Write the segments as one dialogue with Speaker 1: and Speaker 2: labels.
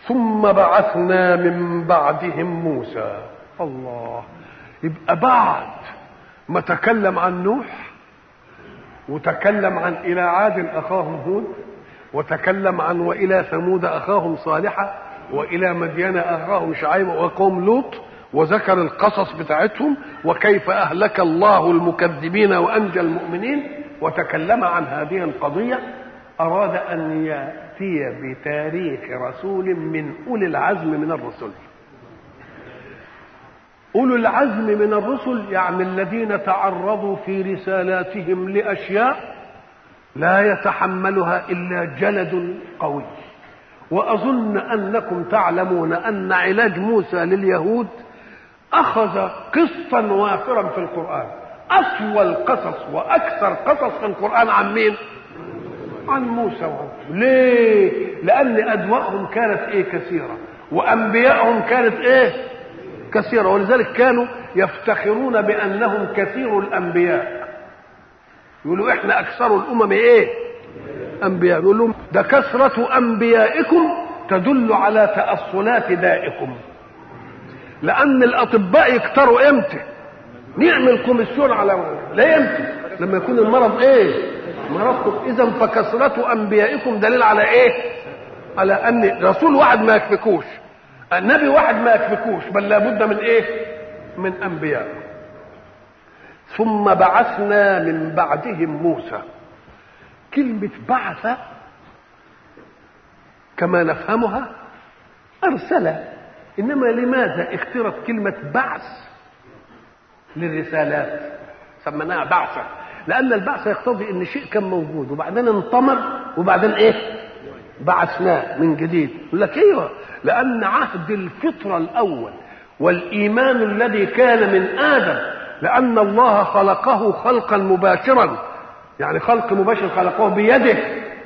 Speaker 1: ثم بعثنا من بعدهم موسى الله يبقى بعد ما تكلم عن نوح وتكلم عن الى عاد اخاهم هود وتكلم عن والى ثمود اخاهم صالحا والى مدين اخاهم شعيب وقوم لوط وذكر القصص بتاعتهم وكيف اهلك الله المكذبين وانجى المؤمنين وتكلم عن هذه القضيه اراد ان ياتي بتاريخ رسول من اولي العزم من الرسل اولو العزم من الرسل يعني الذين تعرضوا في رسالاتهم لاشياء لا يتحملها الا جلد قوي واظن انكم تعلمون ان علاج موسى لليهود اخذ قسطا وافرا في القران اطول قصص واكثر قصص في القران عن مين عن موسى وعن ليه لان ادواءهم كانت ايه كثيره وانبيائهم كانت ايه كثيره ولذلك كانوا يفتخرون بانهم كثير الانبياء يقولوا احنا اكثر الامم ايه انبياء يقول لهم ده كثره انبيائكم تدل على تاصلات دائكم لان الاطباء يكتروا امتى نعمل كوميسيون على لا امتى لما يكون المرض ايه مرضكم اذا فكثره انبيائكم دليل على ايه على ان رسول واحد ما يكفيكوش النبي واحد ما يكفيكوش بل لابد من ايه من انبياء ثم بعثنا من بعدهم موسى كلمة بعث كما نفهمها أرسل إنما لماذا اخترت كلمة بعث للرسالات سميناها بعثة لأن البعث يقتضي إن شيء كان موجود وبعدين انطمر وبعدين إيه بعثناه من جديد يقول لك ايوه لان عهد الفطره الاول والايمان الذي كان من ادم لان الله خلقه خلقا مباشرا يعني خلق مباشر خلقه بيده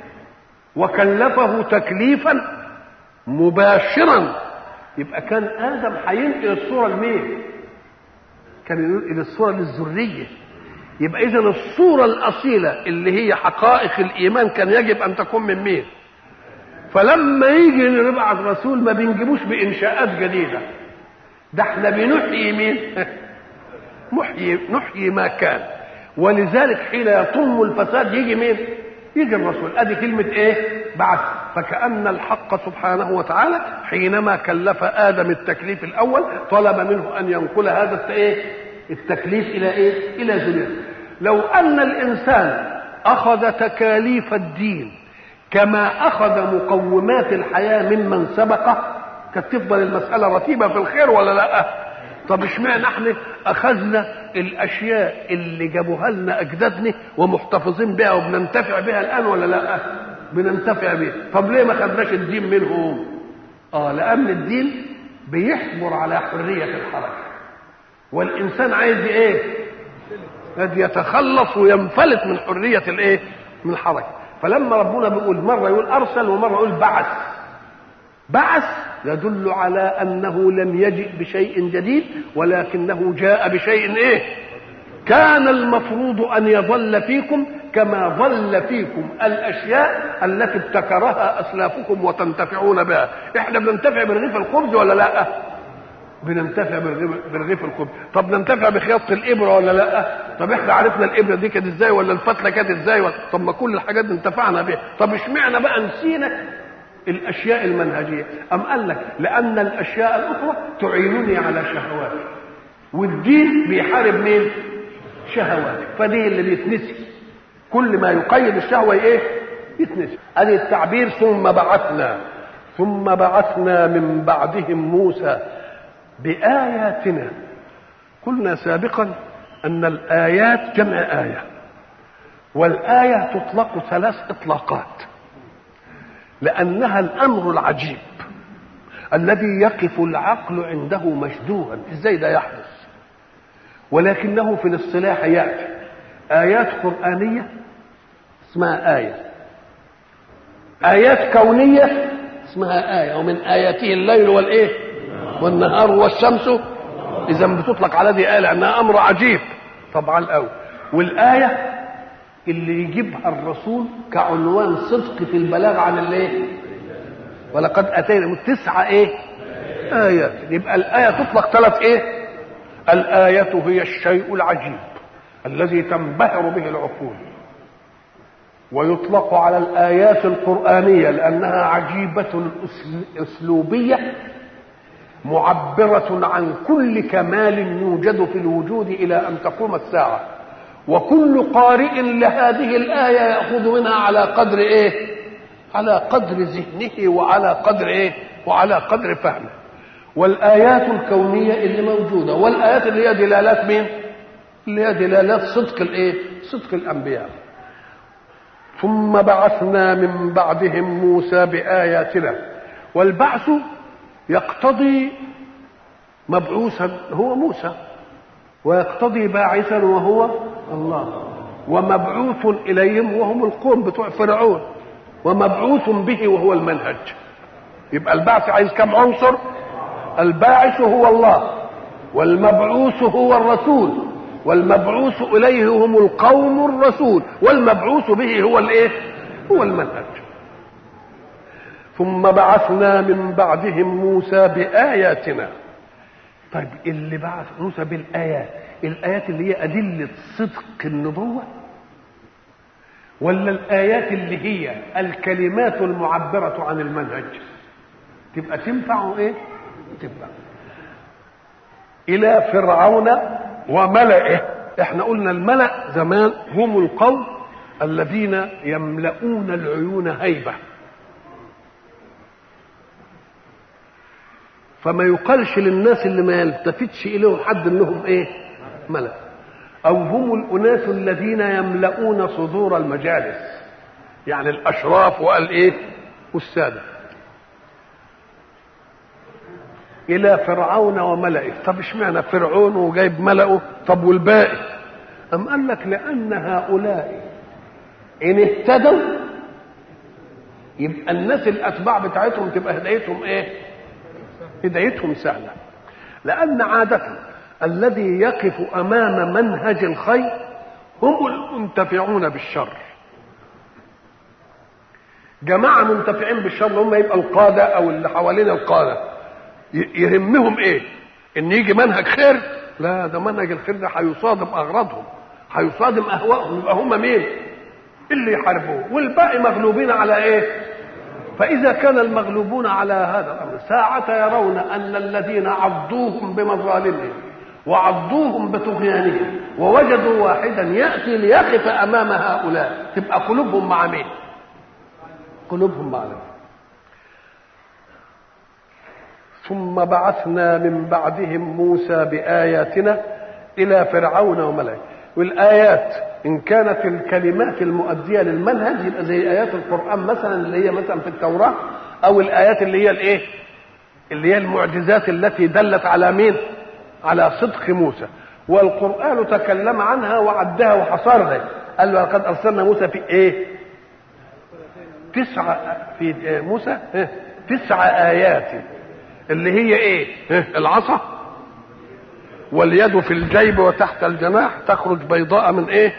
Speaker 1: وكلفه تكليفا مباشرا يبقى كان ادم هينقل الصوره لمين كان ينقل الصوره للذريه يبقى اذا الصوره الاصيله اللي هي حقائق الايمان كان يجب ان تكون من مين فلما يجي نبعث رسول ما بنجيبوش بانشاءات جديده ده احنا بنحيي مين محيي نحيي ما كان ولذلك حين يطم الفساد يجي مين يجي الرسول ادي كلمه ايه بعث فكأن الحق سبحانه وتعالى حينما كلف ادم التكليف الاول طلب منه ان ينقل هذا ايه التكليف الى ايه الى ذريته لو ان الانسان اخذ تكاليف الدين كما اخذ مقومات الحياه ممن سبقه كانت تفضل المساله رتيبه في الخير ولا لا طب اشمعنى احنا اخذنا الاشياء اللي جابوها لنا اجدادنا ومحتفظين بها وبننتفع بها الان ولا لا بننتفع بها طب ليه ما خدناش الدين منهم اه لان الدين بيحمر على حريه الحركه والانسان عايز ايه قد يتخلص وينفلت من حريه الايه من الحركه فلما ربنا بيقول مره يقول ارسل ومره يقول بعث بعث يدل على انه لم يجئ بشيء جديد ولكنه جاء بشيء ايه كان المفروض ان يظل فيكم كما ظل فيكم الاشياء التي ابتكرها اسلافكم وتنتفعون بها احنا بننتفع برغيف الخبز ولا لا بننتفع برغيف الخبز طب ننتفع بخياطه الابره ولا لا طب احنا عرفنا الابره دي كانت ازاي ولا الفتله كانت ازاي ولا... طب ما كل الحاجات دي انتفعنا بها طب اشمعنى بقى نسينا الاشياء المنهجيه ام قال لك لان الاشياء الاخرى تعينني على شهواتي والدين بيحارب مين شهواتك فدي اللي بيتنسي كل ما يقيد الشهوه ايه يتنسي ادي التعبير ثم بعثنا ثم بعثنا من بعدهم موسى باياتنا قلنا سابقا ان الايات جمع ايه والايه تطلق ثلاث اطلاقات لأنها الأمر العجيب الذي يقف العقل عنده مشدوها ازاي ده يحدث ولكنه في الاصطلاح يأتي آيات قرآنية اسمها آية آيات كونية اسمها آية ومن آياته الليل والإيه والنهار والشمس إذا بتطلق على دي آية لأنها أمر عجيب طبعا الأول والآية اللي يجيبها الرسول كعنوان صدق في البلاغ عن الايه ولقد اتينا تسعة ايه ايات يبقى الايه تطلق ثلاث ايه الايه هي الشيء العجيب الذي تنبهر به العقول ويطلق على الايات القرانيه لانها عجيبه اسلوبيه معبره عن كل كمال يوجد في الوجود الى ان تقوم الساعه وكل قارئ لهذه الايه ياخذ منها على قدر ايه على قدر ذهنه وعلى قدر ايه وعلى قدر فهمه والايات الكونيه اللي موجوده والايات اللي هي دلالات مين اللي هي دلالات صدق الايه صدق الانبياء ثم بعثنا من بعدهم موسى باياتنا والبعث يقتضي مبعوثا هو موسى ويقتضي باعثا وهو الله ومبعوث اليهم وهم القوم بتوع فرعون ومبعوث به وهو المنهج يبقى البعث عايز كم عنصر الباعث هو الله والمبعوث هو الرسول والمبعوث اليه هم القوم الرسول والمبعوث به هو الايه هو المنهج ثم بعثنا من بعدهم موسى باياتنا طيب اللي بعث موسى بالايات الايات اللي هي ادله صدق النبوه ولا الايات اللي هي الكلمات المعبره عن المنهج تبقى تنفع ايه تنفع الى فرعون وملئه احنا قلنا الملأ زمان هم القوم الذين يملؤون العيون هيبه فما يقالش للناس اللي ما يلتفتش اليهم حد انهم ايه ملأ او هم الاناس الذين يملؤون صدور المجالس يعني الاشراف وقال ايه والساده الى فرعون وملئه طب اشمعنى فرعون وجايب ملأه طب والباقي ام قال لك لان هؤلاء ان اهتدوا يبقى الناس الاتباع بتاعتهم تبقى هدايتهم ايه هدايتهم سهله لان عاده الذي يقف امام منهج الخير هم المنتفعون بالشر جماعه منتفعين بالشر هم يبقى القاده او اللي حوالين القاده يهمهم ايه ان يجي منهج خير لا ده منهج الخير ده هيصادم اغراضهم هيصادم اهوائهم يبقى هم مين اللي يحاربوه والباقي مغلوبين على ايه فاذا كان المغلوبون على هذا الامر ساعه يرون ان الذين عضوهم بمظالمهم وعضوهم بطغيانهم ووجدوا واحدا ياتي ليقف امام هؤلاء تبقى قلوبهم مع مين قلوبهم مع مين ثم بعثنا من بعدهم موسى بآياتنا إلى فرعون وملئه والآيات إن كانت الكلمات المؤدية للمنهج يبقى زي آيات القرآن مثلا اللي هي مثلا في التوراة أو الآيات اللي هي الإيه؟ اللي هي المعجزات التي دلت على مين؟ على صدق موسى والقرآن تكلم عنها وعدها وحصرها قال له لقد أرسلنا موسى في إيه؟ تسع في موسى تسع آيات اللي هي ايه العصا واليد في الجيب وتحت الجناح تخرج بيضاء من ايه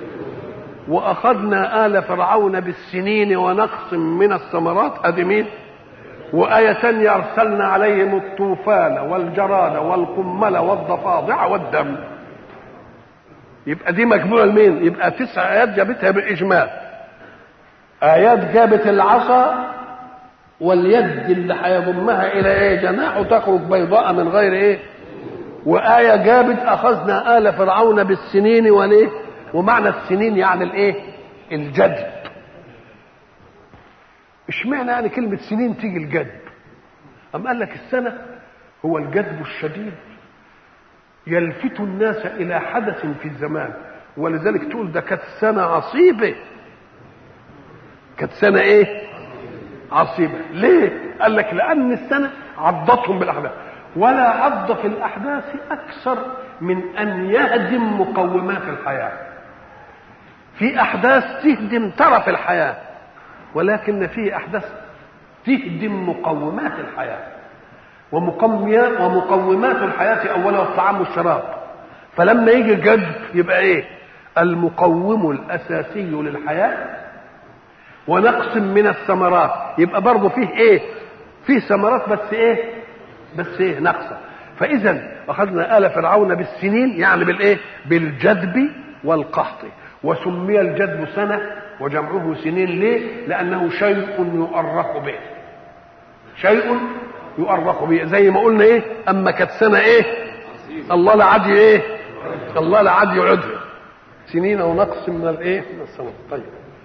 Speaker 1: واخذنا ال فرعون بالسنين ونقص من الثمرات ادي مين وآية تانية أرسلنا عليهم الطوفان والجراد والقمل والضفادع والدم يبقى دي مجموعة لمين؟ يبقى تسع آيات جابتها بالإجمال آيات جابت العصا واليد اللي هيضمها الى ايه جناح تخرج بيضاء من غير ايه وآية جابت أخذنا آل فرعون بالسنين وليه ومعنى السنين يعني الايه الجدب اشمعنى يعني كلمة سنين تيجي الجدب أم قال لك السنة هو الجدب الشديد يلفت الناس إلى حدث في الزمان ولذلك تقول ده كانت سنة عصيبة كانت سنة ايه عصيبة ليه قال لك لأن السنة عضتهم بالأحداث ولا عض في الأحداث أكثر من أن يهدم مقومات الحياة في أحداث تهدم طرف الحياة ولكن في أحداث تهدم مقومات الحياة ومقومات الحياة أولها الطعام والشراب فلما يجي الجد يبقى إيه المقوم الأساسي للحياة ونقص من الثمرات يبقى برضه فيه ايه فيه ثمرات بس ايه بس ايه ناقصه فاذا اخذنا ال فرعون بالسنين يعني بالايه بالجدب والقحط وسمي الجدب سنه وجمعه سنين ليه لانه شيء يؤرخ به شيء يؤرخ به زي ما قلنا ايه اما كانت سنه ايه الله لا عاد ايه الله لا عاد يعدها سنين ونقص من الايه من السنه طيب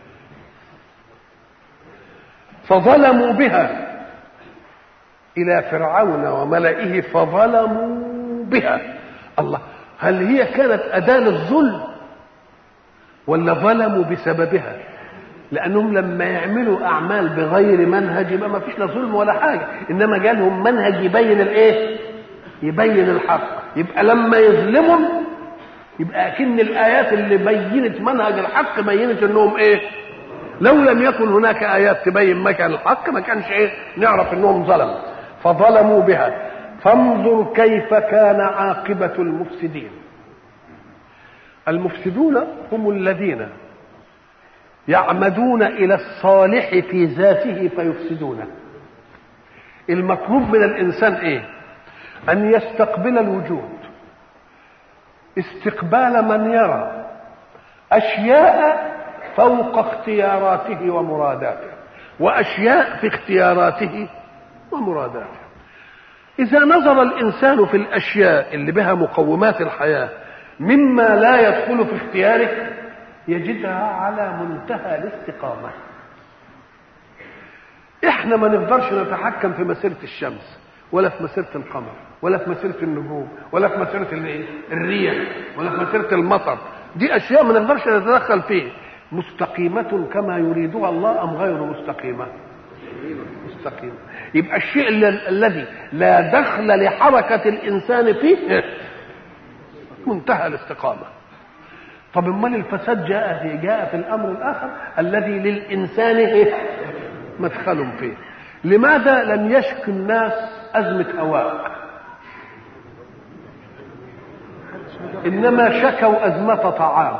Speaker 1: فظلموا بها الى فرعون وملئه فظلموا بها الله هل هي كانت اداه للظلم ولا ظلموا بسببها لانهم لما يعملوا اعمال بغير منهج يبقى ما فيش لا ظلم ولا حاجه انما جالهم منهج يبين الايه يبين الحق يبقى لما يظلمهم يبقى اكن الايات اللي بينت منهج الحق بينت انهم ايه لو لم يكن هناك ايات تبين مكان الحق ما كانش ايه نعرف انهم ظلموا فظلموا بها فانظر كيف كان عاقبه المفسدين المفسدون هم الذين يعمدون الى الصالح في ذاته فيفسدونه المطلوب من الانسان ايه ان يستقبل الوجود استقبال من يرى اشياء فوق اختياراته ومراداته واشياء في اختياراته ومراداته اذا نظر الانسان في الاشياء اللي بها مقومات الحياه مما لا يدخل في اختياره يجدها على منتهى الاستقامه احنا ما نقدرش نتحكم في مسيره الشمس ولا في مسيره القمر ولا في مسيره النجوم ولا في مسيره الريح ولا في مسيره المطر دي اشياء ما نقدرش نتدخل فيه مستقيمة كما يريدها الله أم غير مستقيمة مستقيمة يبقى الشيء الذي لا دخل لحركة الإنسان فيه منتهى الاستقامة طب امال الفساد جاء في جاء في الامر الاخر الذي للانسان ايه مدخل فيه لماذا لم يشك الناس ازمه هواء انما شكوا ازمه طعام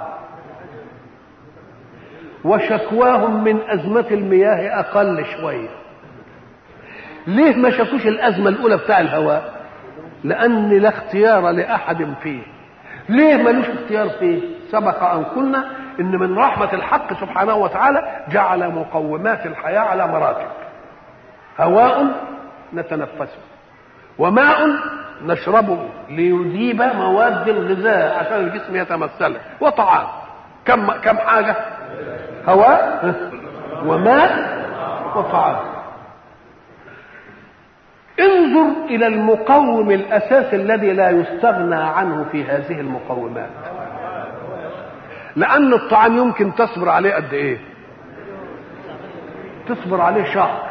Speaker 1: وشكواهم من أزمة المياه أقل شوية ليه ما شكوش الأزمة الأولى بتاع الهواء لأن لا اختيار لأحد فيه ليه ملوش اختيار فيه سبق أن قلنا إن من رحمة الحق سبحانه وتعالى جعل مقومات الحياة على مراتب هواء نتنفسه وماء نشربه ليذيب مواد الغذاء عشان الجسم يتمثله وطعام كم كم حاجه هواء وماء وطعام انظر الى المقوم الاساسي الذي لا يستغنى عنه في هذه المقومات لان الطعام يمكن تصبر عليه قد ايه تصبر عليه شهر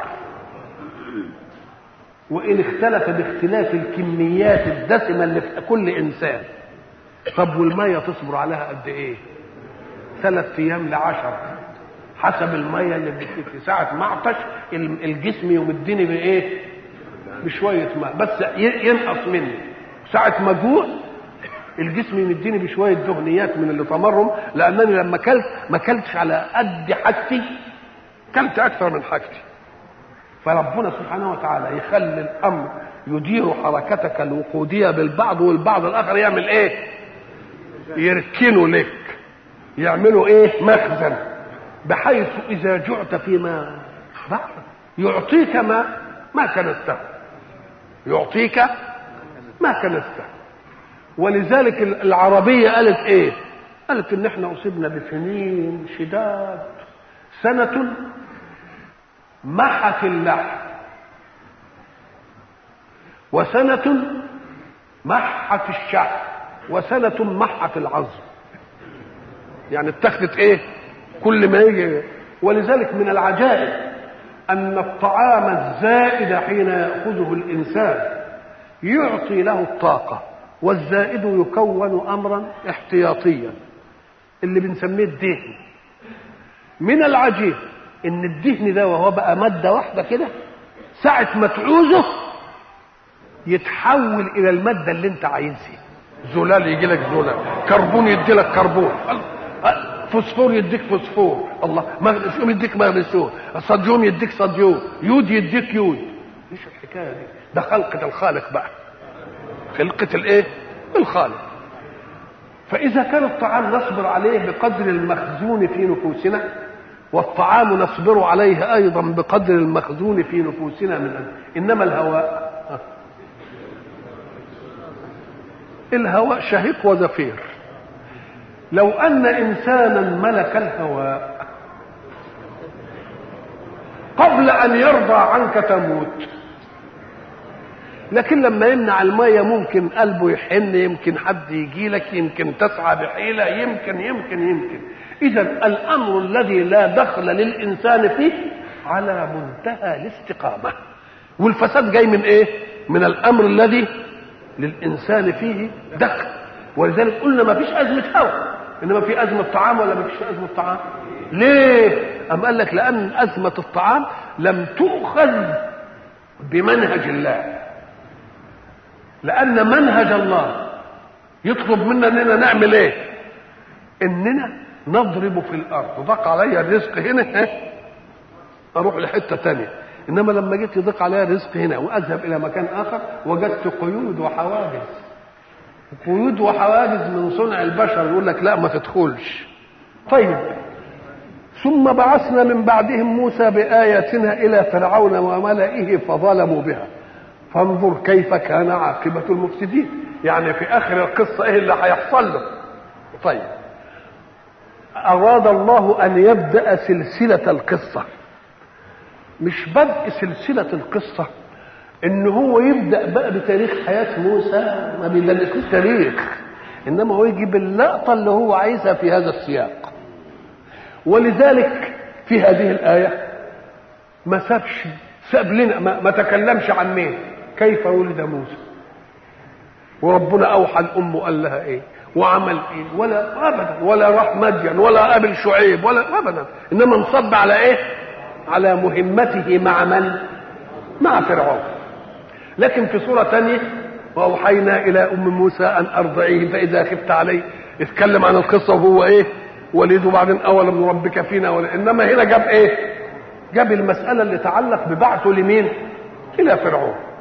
Speaker 1: وان اختلف باختلاف الكميات الدسمه اللي في كل انسان طب والميه تصبر عليها قد ايه ثلاث ايام لعشرة حسب الميه اللي في ساعه ما عطش الجسم يمدني بايه بشويه ماء بس ينقص مني ساعه ما جوع الجسم يمدني بشويه دهنيات من اللي طمرهم لانني لما كلت ما كلتش على قد حاجتي كلت اكثر من حاجتي فربنا سبحانه وتعالى يخلي الامر يدير حركتك الوقوديه بالبعض والبعض الاخر يعمل ايه يركنه لك يعملوا ايه مخزن بحيث اذا جعت فيما بعد يعطيك ما ما كنسته يعطيك ما كنسته ولذلك العربيه قالت ايه قالت ان احنا اصبنا بسنين شداد سنه محت اللحم وسنة محت الشعر وسنة محت العظم يعني اتخذت ايه كل ما يجي ولذلك من العجائب ان الطعام الزائد حين ياخذه الانسان يعطي له الطاقه والزائد يكون امرا احتياطيا اللي بنسميه الدهن من العجيب ان الدهن ده وهو بقى ماده واحده كده ساعه ما تعوزه يتحول الى الماده اللي انت عايزها زلال يجي لك زلال كربون يدي لك كربون فوسفور يديك فوسفور الله مغنيسيوم يديك مغنيسيوم صوديوم يديك صوديوم يود يديك يود مفيش الحكايه دي ده خلقه الخالق بقى خلقه الايه الخالق فاذا كان الطعام نصبر عليه بقدر المخزون في نفوسنا والطعام نصبر عليه ايضا بقدر المخزون في نفوسنا من أجل. انما الهواء الهواء شهيق وزفير لو ان انسانا ملك الهواء قبل ان يرضى عنك تموت لكن لما يمنع الميه ممكن قلبه يحن يمكن حد يجي لك يمكن تسعى بحيله يمكن يمكن يمكن اذا الامر الذي لا دخل للانسان فيه على منتهى الاستقامه والفساد جاي من ايه من الامر الذي للانسان فيه دخل ولذلك قلنا ما فيش ازمه هوى انما في ازمه طعام ولا ما فيش ازمه طعام ليه ام قال لك لان ازمه الطعام لم تؤخذ بمنهج الله لان منهج الله يطلب منا اننا نعمل ايه اننا نضرب في الارض ضاق علي الرزق هنا اروح لحته تانية انما لما جيت يضيق علي الرزق هنا واذهب الى مكان اخر وجدت قيود وحواجز قيود وحواجز من صنع البشر يقول لك لا ما تدخلش طيب ثم بعثنا من بعدهم موسى بآياتنا إلى فرعون وملئه فظلموا بها فانظر كيف كان عاقبة المفسدين يعني في آخر القصة إيه اللي هيحصل له طيب أراد الله أن يبدأ سلسلة القصة مش بدء سلسلة القصة إن هو يبدأ بقى بتاريخ حياة موسى ما بيدلكوش تاريخ إنما هو يجيب اللقطة اللي هو عايزها في هذا السياق ولذلك في هذه الآية ما سابش ساب لنا ما, ما تكلمش عن مين كيف ولد موسى وربنا أوحى لأمه قال لها إيه وعمل ايه ولا ابدا ولا راح مدين ولا قابل شعيب ولا ابدا انما انصب على ايه على مهمته مع من مع فرعون لكن في سورة تانية وأوحينا إلى أم موسى أن أرضعيه فإذا خفت عليه اتكلم عن القصة وهو إيه وليد وبعدين أولم ربك فينا ولا إنما هنا جاب إيه جاب المسألة اللي تعلق ببعثه لمين إلى فرعون